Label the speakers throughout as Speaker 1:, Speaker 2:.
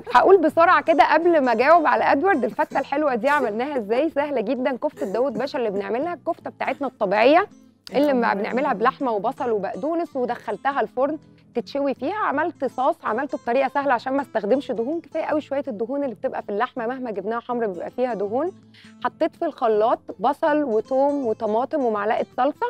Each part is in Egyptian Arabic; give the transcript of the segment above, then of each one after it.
Speaker 1: هقول بسرعه كده قبل ما اجاوب على ادوارد الفته الحلوه دي عملناها ازاي سهله جدا كفته داوود باشا اللي بنعملها الكفته بتاعتنا الطبيعيه اللي ما بنعملها بلحمه وبصل وبقدونس ودخلتها الفرن تتشوي فيها عملت صوص عملته بطريقه سهله عشان ما استخدمش دهون كفايه قوي شويه الدهون اللي بتبقى في اللحمه مهما جبناها حمرا بيبقى فيها دهون حطيت في الخلاط بصل وثوم وطماطم ومعلقه صلصه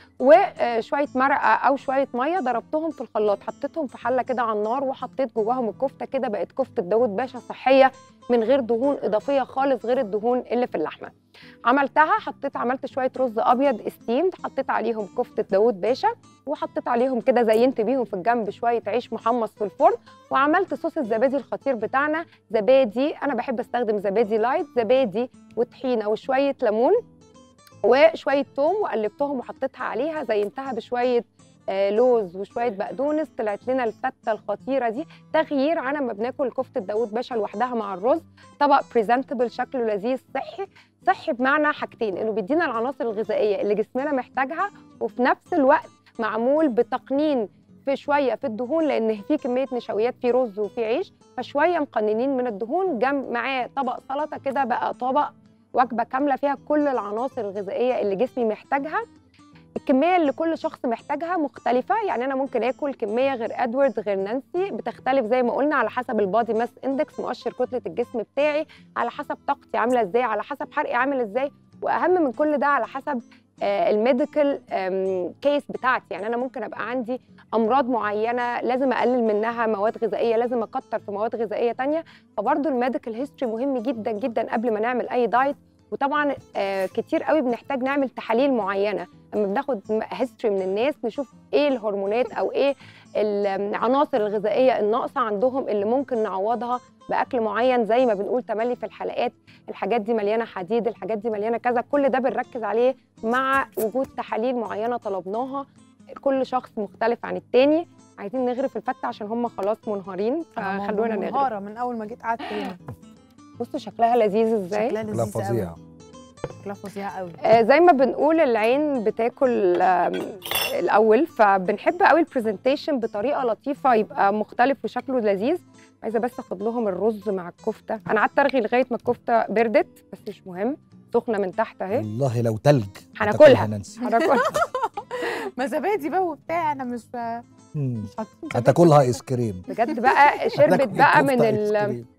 Speaker 1: وشويه مرقه او شويه ميه ضربتهم في الخلاط حطيتهم في حله كده على النار وحطيت جواهم الكفته كده بقت كفته داوود باشا صحيه من غير دهون اضافيه خالص غير الدهون اللي في اللحمه عملتها حطيت عملت شويه رز ابيض استيمد حطيت عليهم كفته داوود باشا وحطيت عليهم كده زينت بيهم في الجنب شويه عيش محمص في الفرن وعملت صوص الزبادي الخطير بتاعنا زبادي انا بحب استخدم زبادي لايت زبادي وطحينه وشويه ليمون وشويه توم وقلبتهم وحطيتها عليها زينتها بشويه آه، لوز وشويه بقدونس طلعت لنا الفته الخطيره دي تغيير عن ما بناكل كفته داوود باشا لوحدها مع الرز طبق بريزنتبل شكله لذيذ صحي صحي بمعنى حاجتين انه بيدينا العناصر الغذائيه اللي جسمنا محتاجها وفي نفس الوقت معمول بتقنين في شويه في الدهون لان في كميه نشويات في رز وفي عيش فشويه مقننين من الدهون جنب معاه طبق سلطه كده بقى طبق وجبه كامله فيها كل العناصر الغذائيه اللي جسمي محتاجها الكميه اللي كل شخص محتاجها مختلفه يعني انا ممكن اكل كميه غير ادوارد غير نانسي بتختلف زي ما قلنا على حسب البادي ماس اندكس مؤشر كتله الجسم بتاعي على حسب طاقتي عامله ازاي على حسب حرقي عامل ازاي واهم من كل ده على حسب الميديكال كيس بتاعتي يعني انا ممكن ابقى عندي امراض معينه لازم اقلل منها مواد غذائيه لازم اكتر في مواد غذائيه تانية فبرضه الميديكال هيستوري مهم جدا جدا قبل ما نعمل اي دايت وطبعا آه، كتير قوي بنحتاج نعمل تحاليل معينه اما بناخد هيستوري من الناس نشوف ايه الهرمونات او ايه العناصر الغذائيه الناقصه عندهم اللي ممكن نعوضها باكل معين زي ما بنقول تملي في الحلقات الحاجات دي مليانه حديد الحاجات دي مليانه كذا كل ده بنركز عليه مع وجود تحاليل معينه طلبناها كل شخص مختلف عن التاني عايزين نغرف الفته عشان هم خلاص منهارين فخلونا نغرف
Speaker 2: منهارة من اول ما جيت قعدت هنا
Speaker 1: بصوا شكلها لذيذ ازاي
Speaker 2: شكلها
Speaker 3: لا
Speaker 2: لذيذ
Speaker 3: فظيع
Speaker 2: قوي شكلها فظيع قوي
Speaker 1: آه، زي ما بنقول العين بتاكل آم، الاول فبنحب قوي البرزنتيشن بطريقه لطيفه يبقى مختلف وشكله لذيذ عايزه بس اخد لهم الرز مع الكفته انا قعدت ارغي لغايه ما الكفته بردت بس مش مهم سخنه من تحت اهي
Speaker 3: والله لو تلج
Speaker 1: هناكلها.
Speaker 3: هتاكلها نانسي
Speaker 1: هناكل
Speaker 2: ما زبادي بقى وبتاع انا مش
Speaker 3: مم.
Speaker 2: مش حاطين زبادي.
Speaker 3: هتاكلها ايس كريم
Speaker 1: بجد بقى شربت
Speaker 3: هتاكل
Speaker 1: بقى من
Speaker 3: كفتة آيس
Speaker 1: ال-
Speaker 3: كريم.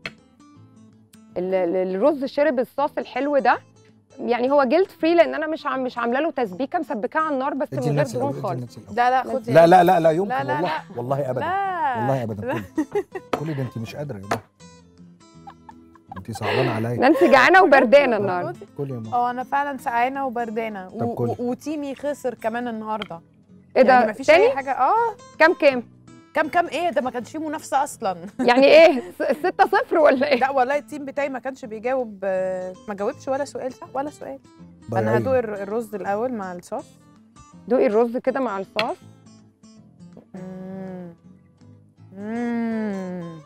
Speaker 1: ال- ال- الرز شرب الصوص الحلو ده يعني هو جلد فري لان انا مش عم مش عامله له تسبيكه مسبكاه على النار بس
Speaker 3: ادي
Speaker 1: من غير
Speaker 3: الناس
Speaker 1: دهون
Speaker 3: الأول، ادي
Speaker 1: خالص
Speaker 3: الناس الأول.
Speaker 2: لا لا خد
Speaker 3: لا لا لا لا يمكن
Speaker 2: لا، لا،
Speaker 3: والله
Speaker 2: لا.
Speaker 3: والله ابدا
Speaker 2: لا
Speaker 3: والله ابدا كلي كلي ده انت مش قادره يا ماما انت صعبانه عليا
Speaker 1: نانسي جعانه وبردانه النهارده
Speaker 3: كلي يا ماما
Speaker 2: اه انا فعلا سقعانه وبردانه
Speaker 3: طب
Speaker 2: و-
Speaker 3: كلي.
Speaker 2: و- وتيمي خسر كمان النهارده
Speaker 1: ايه ده
Speaker 2: يعني مفيش
Speaker 1: تاني
Speaker 2: اي حاجه اه
Speaker 1: كام كام
Speaker 2: كام كام ايه ده ما كانش فيه منافسه اصلا
Speaker 1: يعني ايه 6 0 ولا ايه
Speaker 2: لا والله التيم بتاعي ما كانش بيجاوب آه، ما جاوبش ولا سؤال صح ولا سؤال انا
Speaker 3: ضايعين.
Speaker 2: هدوق الر- الرز الاول مع الصوص
Speaker 1: دوقي الرز كده مع الصوص
Speaker 2: مم. مم.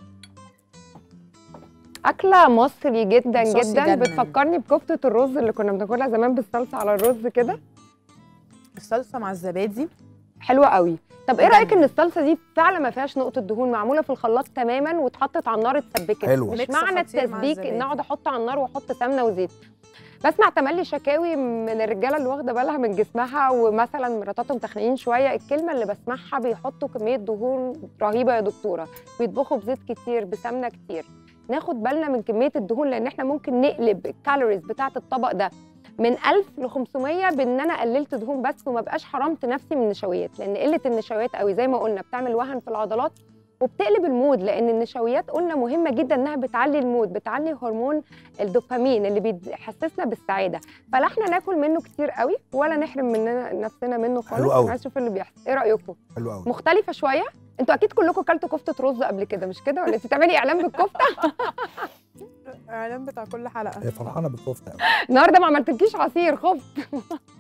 Speaker 1: اكله مصري جدا
Speaker 2: الصوص
Speaker 1: جدا
Speaker 2: يجنن.
Speaker 1: بتفكرني بكفته الرز اللي كنا بناكلها زمان بالصلصه على الرز كده
Speaker 2: الصلصه مع الزبادي
Speaker 1: حلوه قوي طب ايه
Speaker 2: يجنن.
Speaker 1: رايك ان الصلصه دي فعلا ما فيهاش نقطه دهون معموله في الخلاط تماما واتحطت على النار اتسبكت
Speaker 3: حلوة.
Speaker 1: مش
Speaker 2: ميكس
Speaker 1: معنى
Speaker 2: خطير مع
Speaker 1: التسبيك
Speaker 2: الزبادي.
Speaker 1: ان اقعد احط على النار واحط سمنه وزيت بسمع تملي شكاوي من الرجاله اللي واخده بالها من جسمها ومثلا مراتاتهم تخنين شويه الكلمه اللي بسمعها بيحطوا كميه دهون رهيبه يا دكتوره بيطبخوا بزيت كتير بسمنه كتير ناخد بالنا من كميه الدهون لان احنا ممكن نقلب الكالوريز بتاعه الطبق ده من 1000 ل 500 بان انا قللت دهون بس وما بقاش حرمت نفسي من النشويات لان قله النشويات قوي زي ما قلنا بتعمل وهن في العضلات وبتقلب المود لان النشويات قلنا مهمه جدا انها بتعلي المود بتعلي هرمون الدوبامين اللي بيحسسنا بالسعاده فلا احنا ناكل منه كتير قوي ولا نحرم مننا نفسنا منه خالص
Speaker 3: حلو قوي.
Speaker 1: عايز اشوف اللي بيحصل ايه رايكم
Speaker 3: حلو قوي
Speaker 1: مختلفه شويه انتوا اكيد كلكم كلتوا كفته رز قبل كده مش كده ولا انت بتعملي اعلان بالكفته
Speaker 2: اعلان بتاع كل حلقه
Speaker 3: هي فرحانه بالكفته قوي
Speaker 1: النهارده ما عملتلكيش عصير خفت